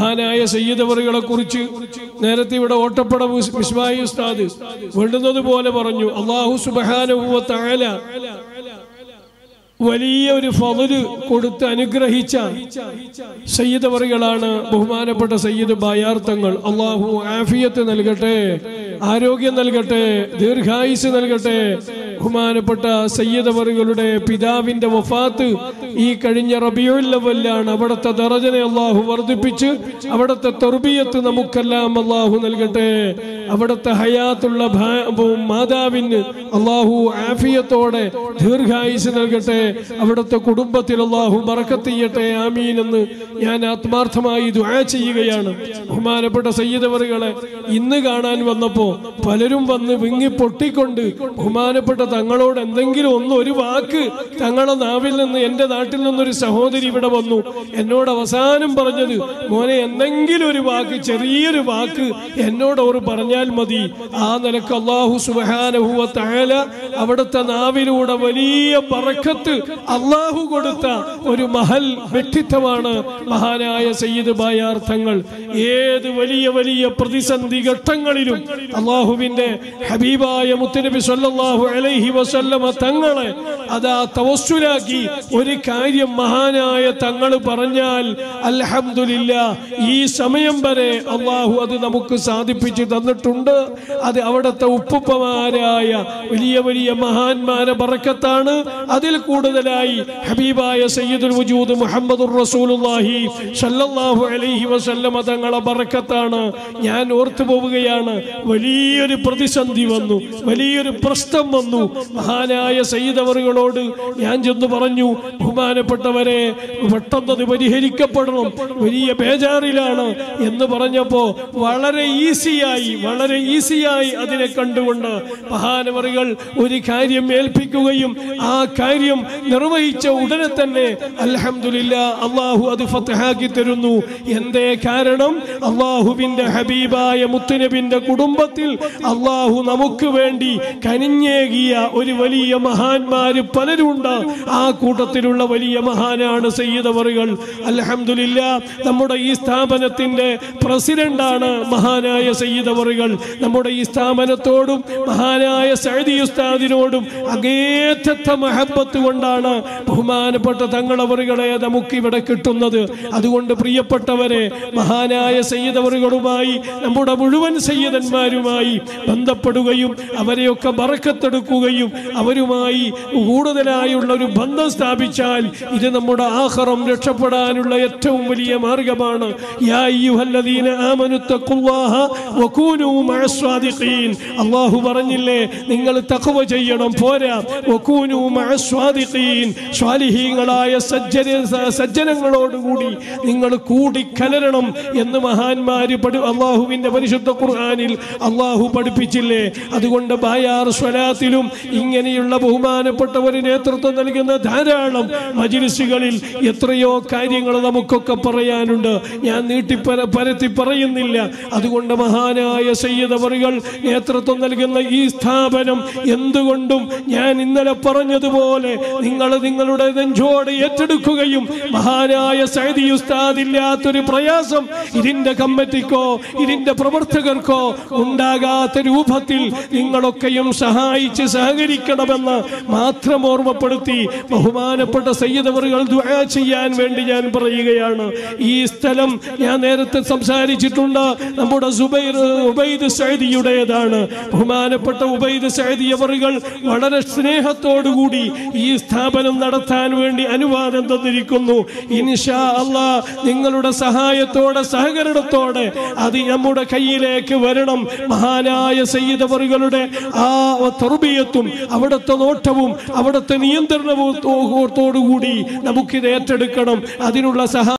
മഹാനായ സയ്യിദവറുകളെ കുറിച്ച് നേരത്തെ ഇവിടെ ഓട്ടപ്പട മിസ്ബായി ഉസ്താദ് വേണ്ടുന്നത് പോലെ പറഞ്ഞു അള്ളാഹു സുബഹാനുഭവ താല വലിയ ഒരു ഫضല് കൊടുത്ത് അനുഗ്രഹിച്ച സയ്യിദവറുകളാണ് ബഹുമാനപ്പെട്ട സയ്യിദ് ബായാർത്ഥങ്ങൾ അള്ളാഹു ആഫിയത്ത് നൽകട്ടെ ആരോഗ്യം നൽകട്ടെ ദീർഘായുസ് നൽകട്ടെ ബഹുമാനപ്പെട്ട സയ്യിദവറുകളുടെ പിതാവിന്റെ വഫാത്ത് ഈ കഴിഞ്ഞ റബിയുല്ലവല്ലാണ് അവിടുത്തെ ദറജനെ അള്ളാഹു വർദ്ധിപ്പിച്ച് അവിടുത്തെ തെർബിയത്ത് നമുക്കെല്ലാം അള്ളാഹു നൽകട്ടെ അവിടുത്തെ ഹയാത്തുള്ള ഭാ- മാതാവിന് അള്ളാഹു ആഫിയത്തോടെ ദീർഘായുസ് നൽകട്ടെ അവിടുത്തെ കുടുംബത്തിൽ അള്ളാഹു ബറക്കത്ത് ചെയ്യട്ടെ ആമീൻ എന്ന് ഞാൻ ആത്മാർത്ഥമായി ദുആ ചെയ്യുകയാണ് ബഹുമാനപ്പെട്ട സയ്യിദവറുകളെ ഇന്ന് കാണാൻ വന്നപ്പോ പലരും വന്ന് വിങ്ങി പൊട്ടിക്കൊണ്ട് ബഹുമാനപ്പെട്ട തങ്ങളോട് എന്തെങ്കിലും ഒന്ന് ഒരു വാക്ക് തങ്ങളെ നാവിൽ നിന്ന് എന്റെ നാട്ടിൽ നിന്നൊരു സഹോദരി ഇവിടെ വന്നു എന്നോട് അവസാനം പറഞ്ഞത് മോനെ എന്തെങ്കിലും ഒരു വാക്ക് ചെറിയൊരു വാക്ക് എന്നോട് അവർ പറഞ്ഞാൽ മതി ആ നിലക്ക് അള്ളാഹു സുബാനഹുവ താല അവിടുത്തെ നാവിലൂടെ വലിയ പറക്കത്ത് അള്ളാഹു കൊടുത്ത ഒരു മഹൽ വ്യക്തിത്വമാണ് മഹാനായ സയ്യിദ് ബായാർത്ഥങ്ങൾ ഏത് വലിയ വലിയ പ്രതിസന്ധി ഘട്ടങ്ങളിലും അള്ളാഹുവിന്റെ ഹബീബായ മുത്തുനബി സല്ലല്ലാഹു അലൈഹി വസല്ലമ തങ്ങളെ അതാ തവസ്സുലാക്കി ഒരു കാര്യം മഹാനായ തങ്ങൾ പറഞ്ഞാൽ അൽഹംദുലില്ല ഈ സമയം വരെ അള്ളാഹു അത് നമുക്ക് സാധിപ്പിച്ചു തന്നിട്ടുണ്ട് അത് അവിടുത്തെ ഉപ്പുപ്പമാരായ വലിയ വലിയ മഹാന്മാരെ ബറക്കത്താണ് അതിൽ കൂടുതലായി ഹബീബായ സയ്യിദുൽ വജൂദ് മുഹമ്മദുർ റസൂലുള്ളാഹി സല്ലല്ലാഹു അലൈഹി വസല്ലമ തങ്ങളെ ബറക്കത്താണ് ഞാൻ ഓർത്തു പോവുകയാണ് വലിയൊരു പ്രതിസന്ധി വന്നു വലിയൊരു പ്രശ്നം വന്നു മഹാനായ സയ്യിദവറുകളോട് ഞാൻ ചെന്ന് പറഞ്ഞു ബഹുമാനപ്പെട്ടവരെ പെട്ടെന്നത് പരിഹരിക്കപ്പെടണം വലിയ ബേജാറിലാണ് എന്ന് പറഞ്ഞപ്പോ വളരെ ഈസിയായി വളരെ ഈസിയായി അതിനെ കണ്ടുകൊണ്ട് മഹാനവറുകൾ ഒരു കാര്യം ഏൽപ്പിക്കുകയും ആ കാര്യം നിർവഹിച്ച ഉടനെ തന്നെ അൽഹംദുലില്ല അള്ളാഹു അത് ഫത്തഹാക്കി തരുന്നു എന്തേ കാരണം അള്ളാഹുവിന്റെ ഹബീബായ മുത്തുനബിന്റെ കുടുംബത്തിൽ അള്ളാഹു നമുക്ക് വേണ്ടി കനിഞ്ഞേകിയ ഒരു വലിയ മഹാന്മാര് പലരുണ്ട് ആ കൂട്ടത്തിലുള്ള വലിയ മഹാനാണ് സയ്യിദവറുകൾ അൽഹംദുലില്ല നമ്മുടെ ഈ സ്ഥാപനത്തിന്റെ പ്രസിഡന്റാണ് മഹാനായ സയ്യിദവറുകൾ നമ്മുടെ ഈ സ്ഥാപനത്തോടും മഹാനായ സൈദി ഉസ്താദിനോടും അങ്ങേറ്റത്തെ മഹബത്ത് കൊണ്ടാണ് ബഹുമാനപ്പെട്ട തങ്ങളവറുകളെ നമുക്ക് ഇവിടെ കിട്ടുന്നത് അതുകൊണ്ട് പ്രിയപ്പെട്ടവരെ മഹാനായ സയ്യിദവറുകളുമായി നമ്മുടെ മുഴുവൻ സയ്യിദന്മാരുമായി ബന്ധപ്പെടുകയും അവരെയൊക്കെ ബറക്കത്തെടുക്കുകയും അവരുമായി കൂടുതലായുള്ള ഒരു ബന്ധം സ്ഥാപിച്ചാൽ ഇത് നമ്മുടെ ആഹ്റം രക്ഷപ്പെടാനുള്ള ഏറ്റവും വലിയ മാർഗമാണ് യാ അയ്യുഹല്ലദീന ആമനു തഖുല്ലാഹ വകൂനൂ മഅസ്വാദിഖീൻ അല്ലാഹു പറഞ്ഞില്ലേ നിങ്ങൾ തഖ്വ ചെയ്യണം പോരാ വകൂനൂ മഅസ്വാദിഖീൻ സ്വാലിഹീങ്ങളായ സജ്ജന സജ്ജനങ്ങളോടുകൂടി നിങ്ങൾ കൂടി കലരണം എന്ന് മഹാന്മാര് പഠി അള്ളാഹുവിന്റെ പരിശുദ്ധ ഖുർആനിൽ അള്ളാഹു പഠിപ്പിച്ചില്ലേ അതുകൊണ്ട് ബായാർ സ്വലാത്തിലും ഇങ്ങനെയുള്ള ബഹുമാനപ്പെട്ടവര് നേതൃത്വം നൽകുന്ന ധാരാളം മജിലിസുകളിൽ എത്രയോ കാര്യങ്ങൾ നമുക്കൊക്കെ പറയാനുണ്ട് ഞാൻ നീട്ടി പര- പരത്തി പറയുന്നില്ല അതുകൊണ്ട് മഹാനായ സയ്യിദവറുകൾ നേതൃത്വം നൽകുന്ന ഈ സ്ഥാപനം എന്തുകൊണ്ടും ഞാൻ ഇന്നലെ പറഞ്ഞതുപോലെ നിങ്ങൾ നിങ്ങളുടെ നെഞ്ചോട് ഏറ്റെടുക്കുകയും മഹാനായ സൈദി ഉസ്താദില്ലാത്തൊരു പ്രയാസം ഇതിന്റെ കമ്മിറ്റിക്കോ ഇതിന്റെ പ്രവർത്തകർക്കോ ഉണ്ടാകാത്ത രൂപത്തിൽ നിങ്ങളൊക്കെയും സഹായിച്ച് സഹകരിക്കണമെന്ന് മാത്രം ഓർമ്മപ്പെടുത്തി ബഹുമാനപ്പെട്ട സയ്യിദവറുകൾ ദുആ ചെയ്യാൻ വേണ്ടി ഞാൻ പറയുകയാണ് ഈ സ്ഥലം ഞാൻ നേരത്തെ സംസാരിച്ചിട്ടുണ്ട് നമ്മുടെ സുബൈർ ഉബൈദ് സൈദിയുടേതാണ് ബഹുമാനപ്പെട്ട ഉബൈദ് സൈദി അവറുകൾ വളരെ സ്നേഹത്തോടുകൂടി ഈ സ്ഥാപനം നടത്താൻ വേണ്ടി അനുവാദം തന്നിരിക്കുന്നു ഇൻഷാ അല്ലാ നിങ്ങളുടെ സഹായത്തോടെ സഹകരണത്തോടെ അത് നമ്മുടെ കയ്യിലേക്ക് വരണം മഹാനായ സയ്യിദവറുകളുടെ ആ തെറുബിയത്തും അവിടുത്തെ നോട്ടവും അവിടുത്തെ നിയന്ത്രണവും തോടുകൂടി നമുക്കിത് ഏറ്റെടുക്കണം അതിനുള്ള സഹായം